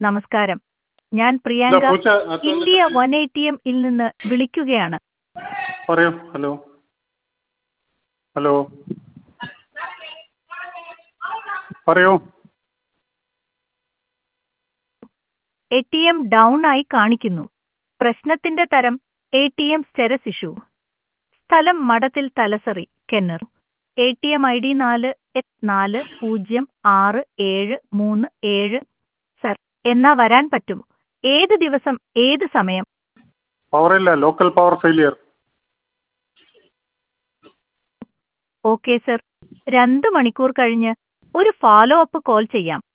നമസ്കാരം ഞാൻ ഇല്ല പ്രിയങ്ക പൂച്ച അകത്ത് ഇന്ത്യ വന്നിട്ട് വൺ എ ടി എമ്മിൽ നിന്ന് വിളിക്കുകയാണ് പറയൂ ഹലോ ഹലോ പറയൂ എ ടി എം ഡൗൺ ആയി കാണിക്കുന്നു പ്രശ്നത്തിന്റെ തരം A T M status issue സ്ഥലം മഠത്തിൽ തലസറി കെന്നർ A T M I D നാല് എട്ട് നാല് പൂജ്യം ആറ് ഏഴ് മൂന്ന് ഏഴ് സർ എന്നാ വരാൻ പറ്റും ഏത് ദിവസം ഏത് സമയം പവറില്ല local power failure okay sir രണ്ട് മണിക്കൂർ കഴിഞ്ഞ് ഒരു ഫോളോ അപ്പ് കോൾ ചെയ്യാം